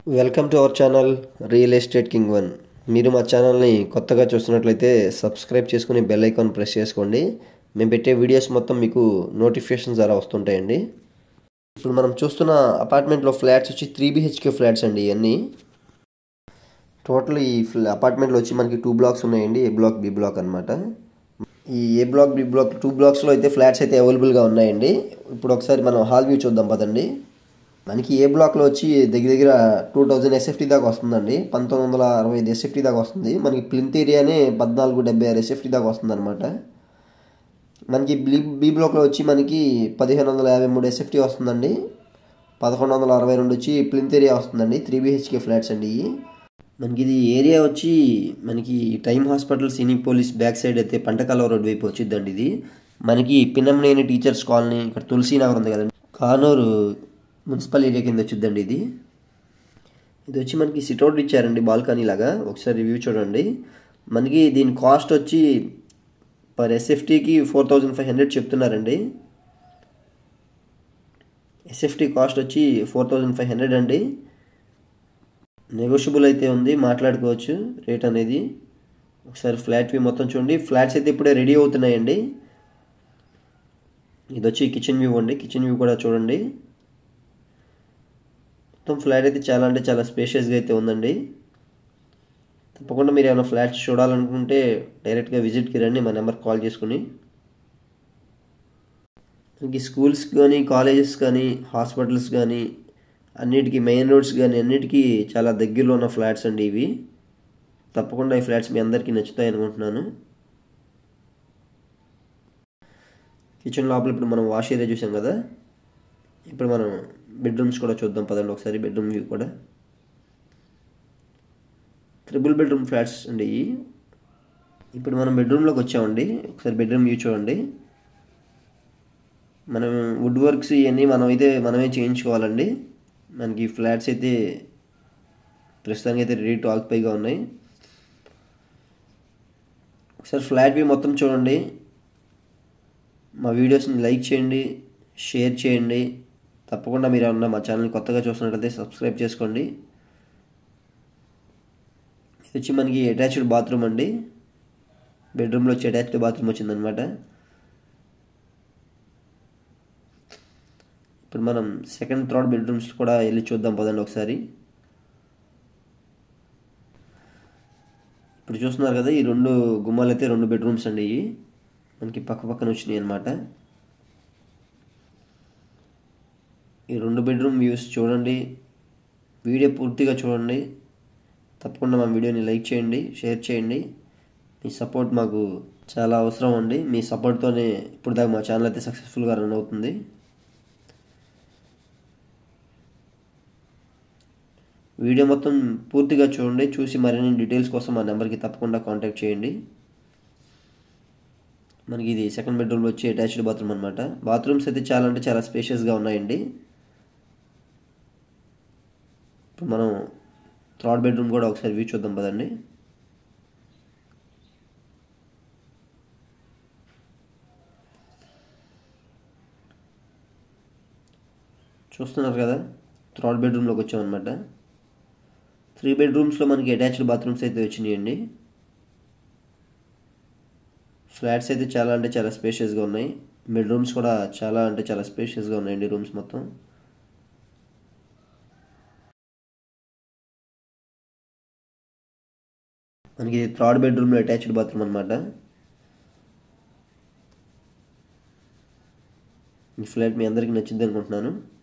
welcome to our channel real estate king one మీరు మా ఛానల్ని కొత్తగా చూస్తున్నట్లయితే సబ్స్క్రైబ్ చేసుకుని బెల్ ఐకాన్ ప్రెస్ చేసుకోండి మేము పెట్టే వీడియోస్ మొత్తం మీకు నోటిఫికేషన్ ద్వారా వస్తుంటాయండి ఇప్పుడు మనం చూస్తున్న అపార్ట్మెంట్లో ఫ్లాట్స్ వచ్చి త్రీ బిహెచ్కే ఫ్లాట్స్ అండి ఇవన్నీ టోటల్ ఈ ఫ్ల- అపార్ట్మెంట్లో వచ్చి మనకి టూ బ్లాక్స్ ఉన్నాయండి ఏ బ్లాక్ బి బ్లాక్ అనమాట ఈ A block B block two బ్లాక్స్లో అయితే ఫ్లాట్స్ అయితే అవైలబుల్గా ఉన్నాయండి ఇప్పుడు ఒకసారి మనం హాల్ వ్యూ చూద్దాం పదండి మనకి ఏ బ్లాక్లో వచ్చి దగ్గర దగ్గర టూ థౌజండ్ ఎస్ఎఫ్టీ దాకా వస్తుందండి పంతొమ్మిది వందల అరవై ఐదు ఎస్ఎఫ్టీ దాకా వస్తుంది మనకి ప్లింత్ ఏరియానే పద్నాలుగు డెబ్బై ఆరు ఎస్ఎఫ్టీ దాకా వస్తుంది అనమాట మనకి బి బి బ్లాక్లో వచ్చి మనకి పదిహేను వందల యాభై మూడు ఎస్ఎఫ్టీ వస్తుందండి పదకొండు వందల అరవై రెండు వచ్చి ప్లింత్ ఏరియా వస్తుందండి త్రీ బిహెచ్కే ఫ్లాట్స్ అండి ఇవి మనకి ఇది ఏరియా వచ్చి మనకి time hospital scenic police back side అయితే పంటకాల రోడ్ వైపు వచ్చిందండి ఇది మనకి పిన్నంనేని టీచర్స్ కాలనీ ఇక్కడ తులసి నగర్ ఉంది కదండి కానూరు మున్సిపల్ ఏరియా కింద వచ్చిందండి ఇది ఇది వచ్చి మనకి సిట్అవుట్ ఇచ్చారండి బాల్కనీ లాగా ఒకసారి రివ్యూ చూడండి మనకి దీని కాస్ట్ వచ్చి పర్ ఎస్ఎఫ్టీకి ఫోర్ థౌజండ్ ఫైవ్ హండ్రెడ్ చెప్తున్నారండి ఎస్ఎఫ్టీ కాస్ట్ వచ్చి ఫోర్ థౌజండ్ ఫైవ్ హండ్రెడ్ అండి నెగోషియబుల్ అయితే ఉంది మాట్లాడుకోవచ్చు రేట్ అనేది ఒకసారి ఫ్లాట్ వ్యూ మొత్తం చూడండి ఫ్లాట్స్ అయితే ఇప్పుడే రెడీ అవుతున్నాయండి ఇది వచ్చి కిచెన్ వ్యూ అండి కిచెన్ వ్యూ కూడా చూడండి మొత్తం ఫ్లాట్ అయితే చాలా అంటే చాలా స్పేషియస్గా అయితే ఉందండి తప్పకుండా మీరు ఏమైనా ఫ్లాట్స్ చూడాలనుకుంటే డైరెక్ట్గా విజిట్కి రండి మా నెంబర్ కాల్ చేసుకుని మనకి స్కూల్స్ కానీ కాలేజెస్ కానీ హాస్పిటల్స్ కానీ అన్నిటికీ మెయిన్ రోడ్స్ కానీ అన్నిటికీ చాలా దగ్గరలో ఉన్న ఫ్లాట్స్ అండి ఇవి తప్పకుండా ఈ ఫ్లాట్స్ మీ అందరికీ నచ్చుతాయి అనుకుంటున్నాను కిచెన్ లోపల ఇప్పుడు మనం వాష్ ఏరియా చూసాం కదా ఇప్పుడు మనం బెడ్రూమ్స్ కూడా చూద్దాం పదండి ఒకసారి బెడ్రూమ్ వ్యూ కూడా ట్రిపుల్ బెడ్రూమ్ ఫ్లాట్స్ అండి ఇవి ఇప్పుడు మనం బెడ్రూమ్లోకి వచ్చామండి ఒకసారి బెడ్రూమ్ వ్యూ చూడండి మనం వుడ్ వర్క్స్ ఇవన్నీ మనం అయితే మనమే చేయించుకోవాలండి మనకి ఫ్లాట్స్ అయితే ప్రస్తుతానికి అయితే రెడీ టు ఆక్యుపైగా ఉన్నాయి ఒకసారి ఫ్లాట్ వ్యూ మొత్తం చూడండి మా వీడియోస్ని లైక్ చేయండి షేర్ చేయండి తప్పకుండా మీరు ఏమన్నా మా ఛానల్ కొత్తగా చూస్తున్నట్లయితే సబ్స్క్రైబ్ చేసుకోండి ఇది వచ్చి మనకి అటాచ్డ్ బాత్రూమ్ అండి బెడ్రూమ్లో వచ్చి అటాచ్డ్ బాత్రూమ్ వచ్చిందనమాట ఇప్పుడు మనం సెకండ్ థర్డ్ బెడ్రూమ్స్ కూడా వెళ్ళి చూద్దాం పదండి ఒకసారి ఇప్పుడు చూస్తున్నారు కదా ఈ రెండు గుమ్మాలు అయితే రెండు బెడ్రూమ్స్ అండి ఇవి మనకి పక్క పక్కన వచ్చినాయి అనమాట ఈ రెండు బెడ్రూమ్ వ్యూస్ చూడండి వీడియో పూర్తిగా చూడండి తప్పకుండా మా వీడియోని లైక్ చేయండి షేర్ చేయండి మీ సపోర్ట్ మాకు చాలా అవసరం అండి మీ సపోర్ట్తోనే ఇప్పుడు దాకా మా ఛానల్ అయితే సక్సెస్ఫుల్గా రన్ అవుతుంది వీడియో మొత్తం పూర్తిగా చూడండి చూసి మరిన్ని డీటెయిల్స్ కోసం మా నెంబర్కి తప్పకుండా కాంటాక్ట్ చేయండి మనకి ఇది సెకండ్ బెడ్రూమ్లో వచ్చి అటాచ్డ్ బాత్రూమ్ అనమాట బాత్రూమ్స్ అయితే చాలా అంటే చాలా స్పేషియస్గా ఉన్నాయండి ఇప్పుడు మనం థర్డ్ బెడ్రూమ్ కూడా ఒకసారి వ్యూ చూద్దాం పదండి చూస్తున్నారు కదా థర్డ్ బెడ్రూమ్లోకి వచ్చామన్నమాట త్రీ బెడ్రూమ్స్లో మనకి అటాచ్డ్ బాత్రూమ్స్ అయితే వచ్చినాయండి ఫ్లాట్స్ అయితే చాలా అంటే చాలా స్పేషియస్గా ఉన్నాయి బెడ్రూమ్స్ కూడా చాలా అంటే చాలా స్పేషియస్గా ఉన్నాయండి రూమ్స్ మొత్తం మనకి ఇది థర్డ్ బెడ్రూమ్లో అటాచ్డ్ బాత్రూమ్ అనమాట ఈ ఫ్లాట్ మీ అందరికీ నచ్చింది అనుకుంటున్నాను